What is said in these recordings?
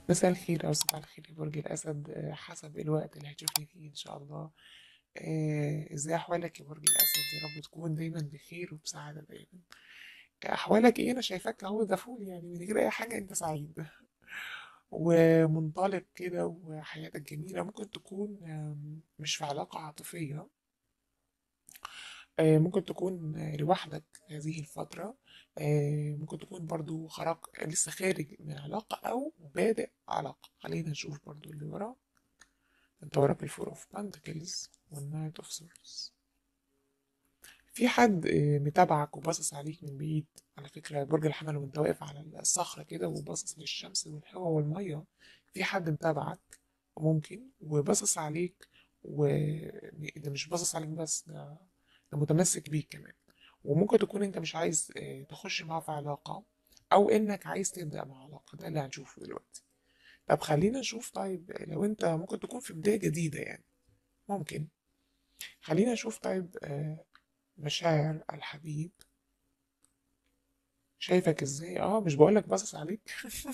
مساء الخير أو صباح الخير يا برج الأسد آه، حسب الوقت اللي هتشوفني فيه إن شاء الله آه، إزاي أحوالك يا برج الأسد يا رب تكون دايما بخير وبسعادة دايما أحوالك إيه أنا شايفاك أهو ده فول يعني من غير أي حاجة أنت سعيد ومنطلق كده وحياتك جميلة ممكن تكون آم، مش في علاقة عاطفية آه، ممكن تكون آه، لوحدك هذه الفترة آه، ممكن تكون برضو خرج لسه خارج من علاقة أو بادئ علاقة خلينا نشوف برضو اللي وراه انت وراك الفور اوف بانتكلز والنايت اوف سورز في حد آه، متابعك وباصص عليك من بعيد على فكرة برج الحمل وانت واقف على الصخرة كده وباصص للشمس والهواء والمية في حد متابعك ممكن وباصص عليك وده مش باصص عليك بس ده ده متمسك بيك كمان وممكن تكون انت مش عايز آه، تخش معاه في علاقة او انك عايز تبدأ مع علاقة ده اللي هنشوفه دلوقتي طب خلينا نشوف طيب لو انت ممكن تكون في بداية جديدة يعني ممكن خلينا نشوف طيب آه، مشاعر الحبيب شايفك ازاي اه مش بقولك باصص عليك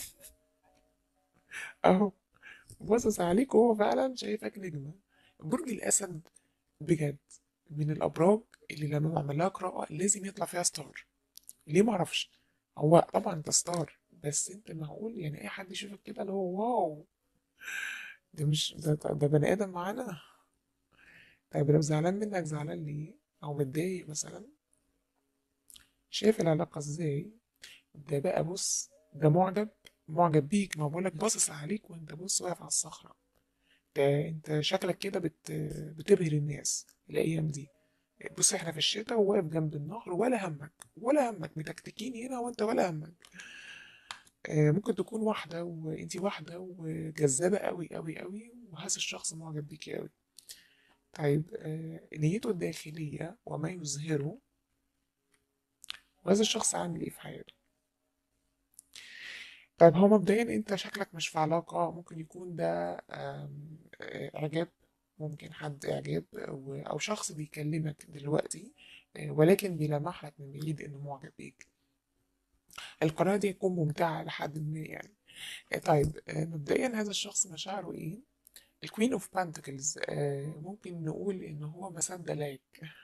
اهو باصص عليك وهو فعلا شايفك نجمة برج الاسد بجد من الابراج اللي لما بعمل لها قراءة لازم يطلع فيها ستار ليه معرفش هو طبعا انت ستار بس انت معقول يعني اي حد يشوفك كده اللي هو واو ده مش ده, ده, ده بني ادم معانا طيب لو زعلان منك زعلان ليه او متضايق مثلا شايف العلاقة ازاي ده بقى بص ده معجب معجب بيك ما بقولك باصص عليك وانت بص واقف على الصخرة ده انت شكلك كده بت... بتبهر الناس الايام دي بص احنا في الشتاء وواقف جنب النهر ولا همك ولا همك متكتكين هنا وانت ولا همك آه، ممكن تكون واحدة وانتي واحدة وجذابة قوي قوي قوي وهذا الشخص معجب بيكي قوي طيب آه، نيته الداخلية وما يظهره وهذا الشخص عامل ايه في حياته طيب هو مبدئيا انت شكلك مش في علاقة ممكن يكون ده آم، آه، اعجاب ممكن حد اعجاب او أو شخص بيكلمك دلوقتي آه، ولكن بيلمح لك من بعيد انه معجب بيك القناة دي هتكون ممتعة لحد ما يعني آه، طيب آه، مبدئيا هذا الشخص مشاعره ايه الكوين اوف بانتكلز ممكن نقول ان هو مسد لك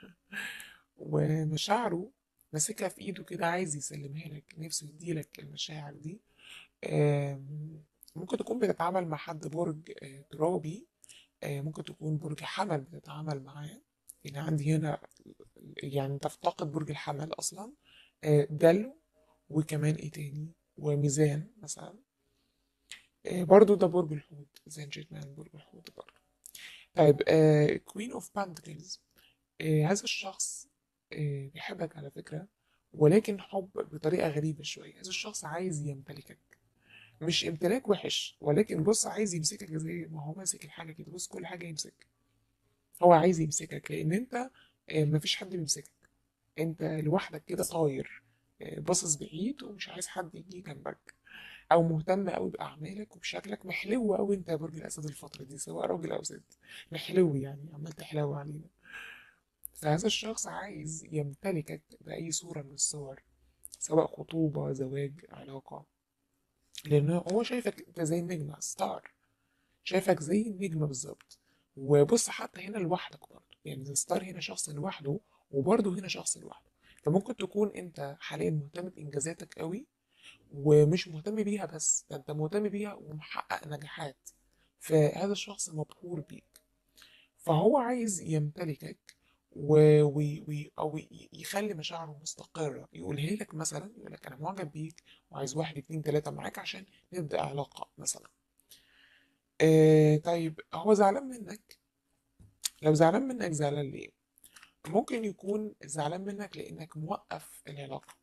ومشاعره ماسكها في ايده كده عايز يسلمها لك نفسه يديلك المشاعر دي آم، ممكن تكون بتتعامل مع حد برج آه، ترابي آه، ممكن تكون برج حمل بتتعامل معاه يعني عندي هنا يعني تفتقد برج الحمل اصلا آه، دلو وكمان ايه تاني وميزان مثلا آه، برضو ده برج الحوت زي مان برج الحوت برضو طيب كوين اوف بانتكلز هذا الشخص آه، بيحبك على فكرة ولكن حب بطريقة غريبة شوية هذا الشخص عايز يمتلكك مش امتلاك وحش ولكن بص عايز يمسكك زي ما هو ماسك الحاجة كده بص كل حاجة يمسك هو عايز يمسكك لأن أنت آه، مفيش حد بيمسكك أنت لوحدك كده طاير آه، باصص بعيد ومش عايز حد يجي جنبك أو مهتم أوي بأعمالك وبشكلك محلو أوي أنت يا برج الأسد الفترة دي سواء راجل أو ست محلو يعني عمال تحلو علينا فهذا الشخص عايز يمتلكك بأي صورة من الصور سواء خطوبة زواج علاقة لأن هو شايفك أنت زي النجمة ستار شايفك زي النجمة بالظبط وبص حتى هنا لوحدك برضه يعني الستار هنا شخص لوحده وبرضه هنا شخص لوحده فممكن تكون أنت حاليا مهتم بإنجازاتك قوي ومش مهتم بيها بس ده أنت مهتم بيها ومحقق نجاحات فهذا الشخص مبهور بيك فهو عايز يمتلكك و... و... و... او ي- يخلي مشاعره مستقرة يقولها لك مثلا يقول لك انا معجب بيك وعايز واحد اتنين تلاتة معاك عشان نبدأ علاقة مثلا آه طيب هو زعلان منك لو زعلان منك زعلان ليه ممكن يكون زعلان منك لانك موقف العلاقة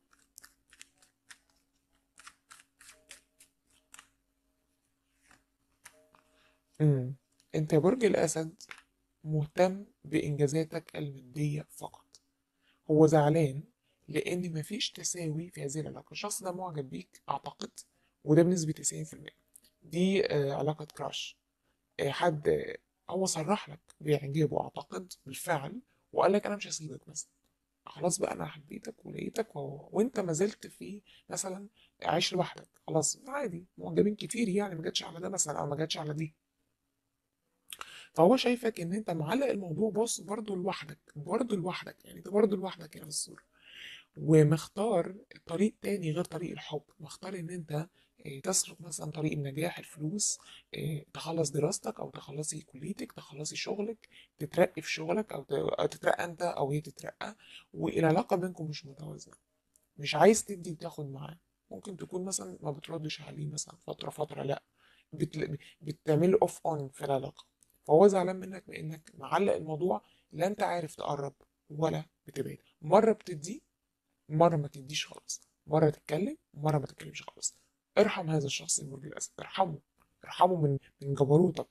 امم انت يا برج الاسد مهتم بانجازاتك المادية فقط هو زعلان لأن مفيش تساوي في هذه العلاقة الشخص ده معجب بيك أعتقد وده بنسبة 90% دي آه، علاقة كراش آه، حد آه، هو صرح لك بإعجابه أعتقد بالفعل وقال لك أنا مش هسيبك مثلا خلاص بقى أنا حبيتك ولقيتك و... وأنت ما زلت في مثلا عايش لوحدك خلاص عادي معجبين كتير يعني ما جاتش على ده مثلا او ما جاتش على دي فهو شايفك ان انت معلق الموضوع بص برضه لوحدك برضه لوحدك يعني انت برضه لوحدك هنا في الصورة ومختار طريق تاني غير طريق الحب مختار ان انت آه، تسلك مثلا طريق النجاح الفلوس آه، تخلص دراستك او تخلصي كليتك تخلصي شغلك تترقي في شغلك او ت- أو تترقى انت او هي تترقى والعلاقة بينكم مش متوازنة مش عايز تدي وتاخد معاه ممكن تكون مثلا ما بتردش عليه مثلا فترة فترة لا بتل... بتعمل اوف اون في العلاقة فهو زعلان منك لانك معلق الموضوع لا انت عارف تقرب ولا بتبعد مرة بتدي مرة ما تديش خالص مرة تتكلم مرة ما تتكلمش خالص ارحم هذا الشخص برج الأسد ارحمه ارحمه من من جبروتك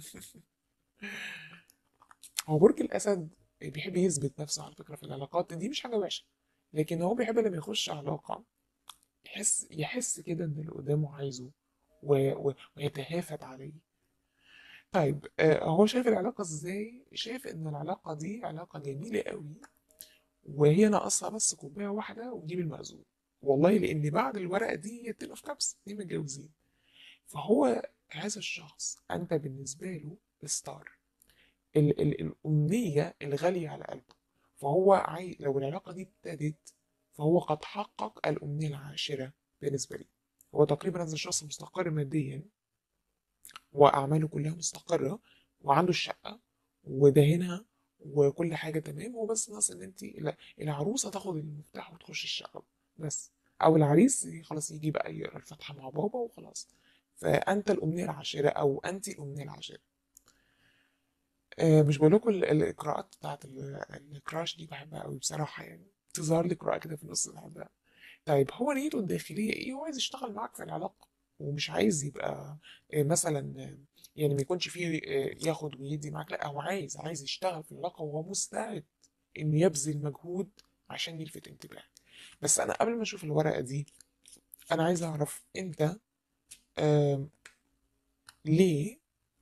هو برج الأسد بيحب يثبت نفسه على فكرة في العلاقات دي مش حاجة وحشة لكن هو بيحب لما يخش علاقة يحس يحس كده إن اللي قدامه عايزه و... و... ويتهافت عليه طيب آه، هو شايف العلاقة ازاي؟ شايف إن العلاقة دي علاقة جميلة قوي وهي ناقصها بس كوباية واحدة وتجيب المأذون والله لأن بعد الورقة دي هي تبقى في كبس اتنين متجوزين فهو هذا الشخص أنت بالنسبة له ستار ال ال الأمنية الغالية على قلبه فهو عاي... لو العلاقة دي ابتدت فهو قد حقق الأمنية العاشرة بالنسبة لي هو تقريبا هذا الشخص مستقر ماديا وأعماله كلها مستقرة وعنده الشقة ودهنها وكل حاجة تمام هو بس ناقص إن أنت ال- العروسة تاخد المفتاح وتخش الشقة بس أو العريس خلاص يجي بقى يقرا الفاتحة مع بابا وخلاص فأنت الأمنية العاشرة أو أنت الأمنية العاشرة آه، مش بقول لكم ال- القراءات بتاعت ال- الكراش دي بحبها قوي بصراحة يعني تظهر لي قراءة كده في النص بحبها طيب هو نيته الداخلية ايه هو عايز يشتغل معاك في العلاقة ومش عايز يبقى آه، مثلا آه، يعني ما يكونش فيه آه، ياخد ويدي معاك لا هو عايز عايز يشتغل في العلاقة وهو مستعد انه يبذل مجهود عشان يلفت انتباهك بس انا قبل ما اشوف الورقة دي انا عايز اعرف انت آم، ليه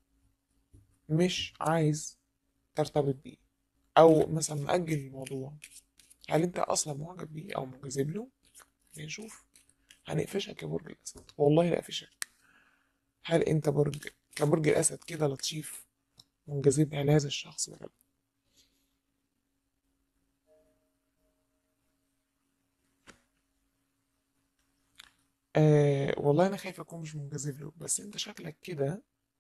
مش عايز ترتبط بيه او مثلا مأجل الموضوع هل انت اصلا معجب بيه او منجذب له نشوف هنقفشك يا برج الاسد والله لا اقفشك هل انت برج كبرج الاسد كده لطيف منجذب لهذا الشخص ولا لا آه والله انا خايف اكون مش منجذب له بس انت شكلك كده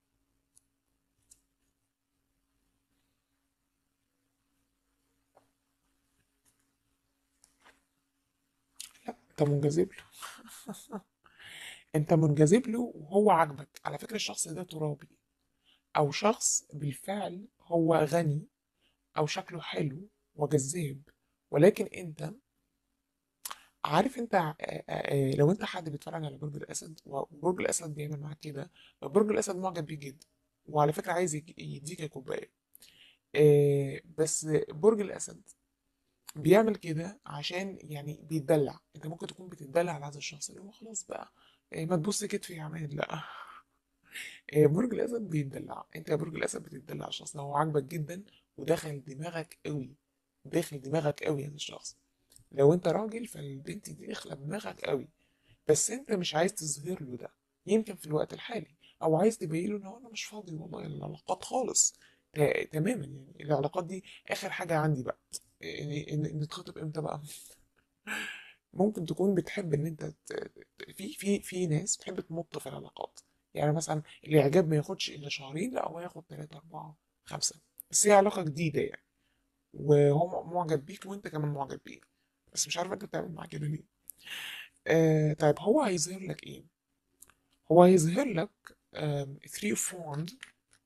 لا انت منجذب له انت منجذب له وهو عاجبك على فكرة الشخص ده ترابي او شخص بالفعل هو غني او شكله حلو وجذاب ولكن انت عارف انت ع- آه، آه، لو انت حد بيتفرج على برج الاسد وبرج الاسد بيعمل معاك كده برج الاسد معجب بيه جدا وعلى فكره عايز يج- يديك كوبايه آه، بس برج الاسد بيعمل كده عشان يعني بيتدلع انت ممكن تكون بتتدلع على هذا الشخص اللي هو خلاص بقى آه، ما تبص كتفي يا عماد لا آه، برج الاسد بيتدلع انت يا برج الاسد بتتدلع على الشخص ده هو عاجبك جدا وداخل دماغك قوي داخل دماغك قوي هذا الشخص لو انت راجل فالبنت دي داخله دماغك قوي بس انت مش عايز تظهر له ده يمكن في الوقت الحالي او عايز تبين له ان هو انا مش فاضي والله العلاقات خالص تا- تماما يعني العلاقات دي اخر حاجه عندي بقى إن- إن- نتخطب امتى بقى ممكن تكون بتحب ان انت ت- ت- في في في ناس بتحب تمط في العلاقات يعني مثلا الاعجاب ما ياخدش الا شهرين لا هو ياخد ثلاثة أربعة خمسة بس هي علاقة جديدة يعني وهو معجب بيك وانت كمان معجب بيه بس مش عارف انت بتعمل معاه كده ليه آه طيب هو هيظهر لك ايه هو هيظهر لك آم، three of wands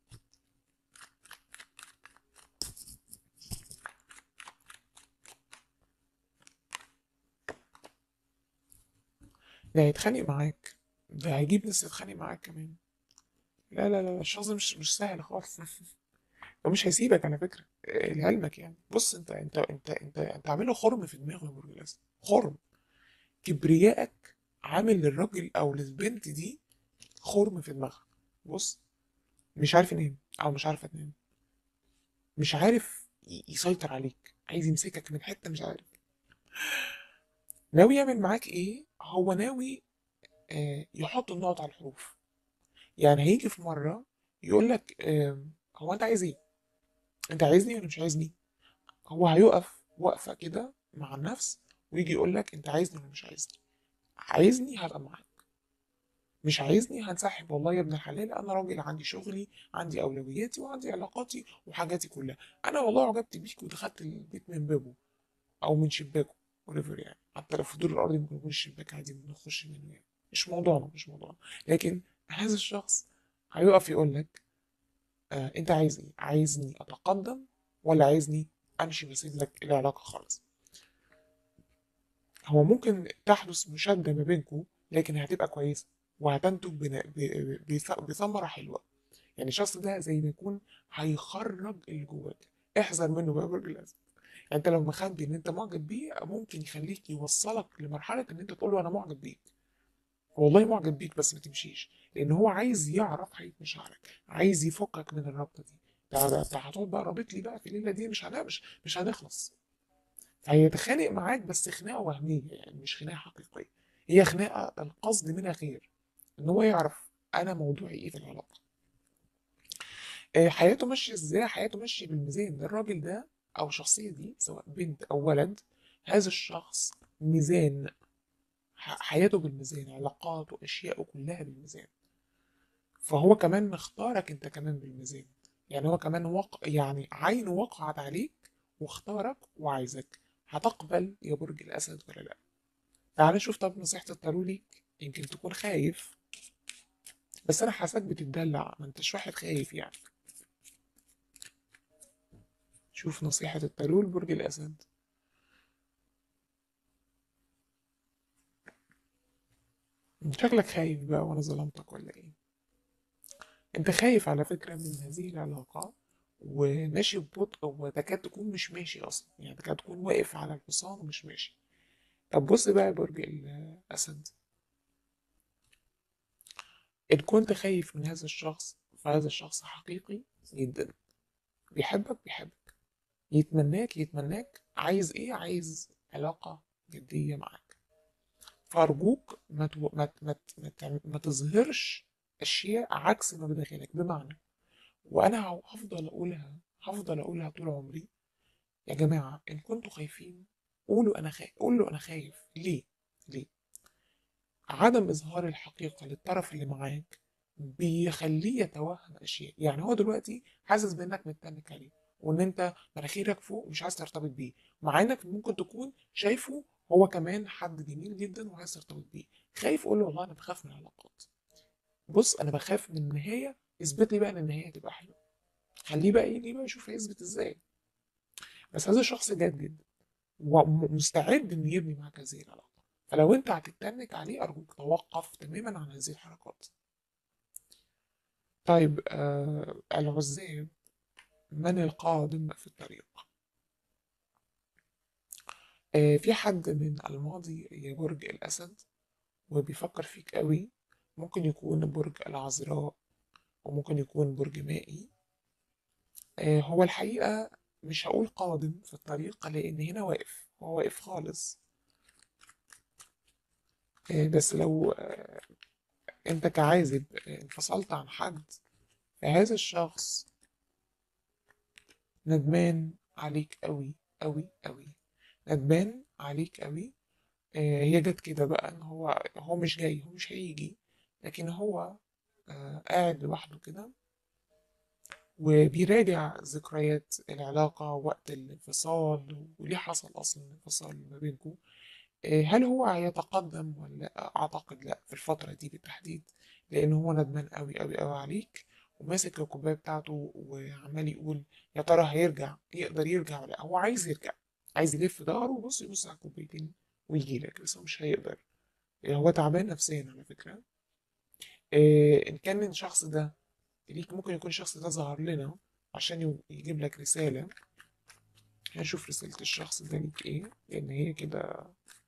ده هيتخانق معاك ده هيجيب ناس تتخانق معاك كمان لا لا لا الشخص مش مش سهل خالص هو مش هيسيبك على فكرة آه، لعلمك يعني بص انت انت انت انت انت عامله خرم في دماغه يا برج الاسد خرم كبريائك عامل للراجل او للبنت دي خرم في دماغها بص مش عارف ينام او مش عارفه تنام مش عارف ي- يسيطر عليك عايز يمسكك من حتة مش عارف ناوي يعمل معاك ايه هو ناوي آه، يحط النقط على الحروف يعني هيجي في مرة يقول لك هو انت عايز ايه انت عايزني ولا مش عايزني هو هيقف وقفة كده مع النفس ويجي يقول لك انت عايزني ولا مش عايزني عايزني هبقى معاك مش عايزني هنسحب والله يا ابن الحلال انا راجل عندي شغلي عندي اولوياتي وعندي علاقاتي وحاجاتي كلها انا والله عجبت بيك ودخلت البيت من بابه او من شباكه وريفر يعني حتى لو في الدور الارضي ممكن يكون الشباك عادي بنخش منه يعني مش موضوعنا مش موضوعنا لكن هذا الشخص هيقف يقول لك آه انت عايز ايه عايزني اتقدم ولا عايزني امشي واسيب لك العلاقه خالص هو ممكن تحدث مشادة ما بينكم لكن هتبقى كويسة وهتنتج بنا- ب- بث- بثمرة حلوة يعني الشخص ده زي ما يكون هيخرج اللي جواك احذر منه بقى برج الأسد يعني انت لو مخبي ان انت معجب بيه ممكن يخليك يوصلك لمرحلة ان انت تقول له انا معجب بيك والله معجب بيك بس ما تمشيش لان هو عايز يعرف حقيقة مشاعرك عايز يفكك من الرابطة دي ده ده- ده هتقعد بقى رابط لي بقى في الليلة دي مش هن- مش مش هنخلص هيتخانق معاك بس خناقة وهمية يعني مش خناقة حقيقية هي خناقة القصد منها خير ان هو يعرف انا موضوعي ايه في العلاقة آه، حياته ماشية ازاي حياته ماشية بالميزان الراجل ده او الشخصية دي سواء بنت او ولد هذا الشخص ميزان ح- حياته بالميزان علاقاته اشياءه كلها بالميزان فهو كمان مختارك انت كمان بالميزان يعني هو كمان وق... يعني عينه وقعت عليك واختارك وعايزك هتقبل يا برج الاسد ولا لا تعال نشوف طب نصيحة التارو ليك يمكن تكون خايف بس انا حاساك بتتدلع ما انتش واحد خايف يعني شوف نصيحة التارو لبرج الاسد شكلك خايف بقى وانا ظلمتك ولا ايه انت خايف على فكرة من هذه العلاقة وماشي ببطء وتكاد تكون مش ماشي اصلا يعني تكاد تكون واقف على الحصان ومش ماشي طب بص بقى يا برج الاسد ان كنت خايف من هذا الشخص فهذا الشخص حقيقي جدا بيحبك بيحبك يتمناك يتمناك عايز ايه عايز علاقة جدية معاك فأرجوك ما تو... ما ت- ما ت- ما, تعم- ما تظهرش أشياء عكس ما بداخلك بمعنى وأنا هو- هفضل أقولها هفضل أقولها طول عمري يا جماعة إن كنتوا خايفين قولوا أنا خايف قولوا أنا خايف ليه؟ ليه؟ عدم إظهار الحقيقة للطرف اللي معاك بيخليه يتوهم أشياء يعني هو دلوقتي حاسس بإنك متنك عليه وإن أنت مناخيرك فوق مش عايز ترتبط بيه مع إنك ممكن تكون شايفه هو كمان حد جميل جدا وعايز ترتبط بيه خايف قول له والله أنا بخاف من العلاقات بص أنا بخاف من النهاية اثبت لي بقى إن النهاية تبقى حلوة خليه بقى يجي بقى يشوف هيثبت إزاي بس هذا الشخص جاد جدا ومستعد إنه يبني معاك هذه العلاقة فلو أنت هتتنك عليه أرجوك توقف تماما عن هذه الحركات طيب آه العزاب من القادم في الطريق آه في حد من الماضي يا برج الأسد وبيفكر فيك قوي ممكن يكون برج العذراء وممكن يكون برج مائي آه هو الحقيقة مش هقول قادم في الطريق لأن هنا واقف هو واقف خالص آه بس لو آه أنت كعازب آه، انفصلت عن حد فهذا الشخص ندمان عليك قوي قوي قوي ندمان عليك قوي آه، هي جت كده بقى ان هو هو مش جاي هو مش هيجي لكن هو آه، قاعد لوحده كده وبيراجع ذكريات العلاقة وقت الانفصال وليه حصل أصلا انفصال ما بينكم آه، هل هو هيتقدم ولا لأ؟ أعتقد لأ في الفترة دي بالتحديد لأن هو ندمان قوي قوي قوي عليك وماسك الكوباية بتاعته وعمال يقول يا ترى هيرجع يقدر يرجع ولا لأ هو عايز يرجع عايز يلف ظهره ويبص يبص على الكوبايتين ويجي لك بس هو مش هيقدر هو تعبان نفسيا على فكرة إيه إن كان الشخص ده ليك ممكن يكون الشخص ده ظهر لنا عشان يو- يجيب لك رسالة هنشوف رسالة الشخص ده ليك ايه لأن هي كده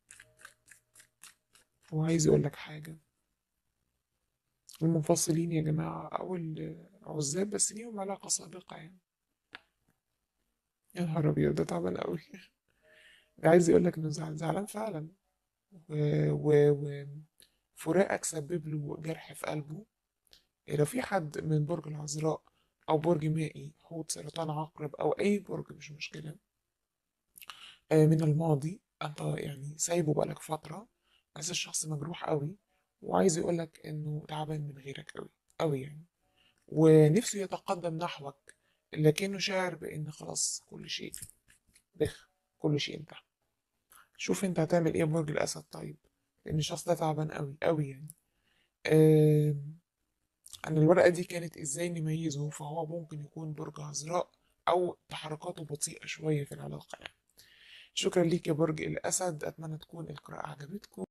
هو عايز يقول لك حاجة المنفصلين يا جماعة أو العزاب بس ليهم علاقة سابقة يعني يا نهار أبيض ده تعبان أوي ده عايز يقول لك إنه زعل- زعلان فعلا و... و... و... فراقك سبب له جرح في قلبه لو في حد من برج العذراء أو برج مائي حوت سرطان عقرب أو أي برج مش مشكلة آه، من الماضي أنت يعني سايبه بقالك فترة بس الشخص مجروح قوي وعايز يقولك إنه تعبان من غيرك قوي قوي يعني ونفسه يتقدم نحوك لكنه شاعر بإن خلاص كل شيء بخ كل شيء انتهى شوف انت هتعمل ايه برج الأسد طيب لأن الشخص ده تعبان قوي قوي يعني آم، أنا الورقة دي كانت إزاي نميزه فهو ممكن يكون برج عذراء أو تحركاته بطيئة شوية في العلاقة يعني شكرا ليك يا برج الأسد أتمنى تكون القراءة عجبتكم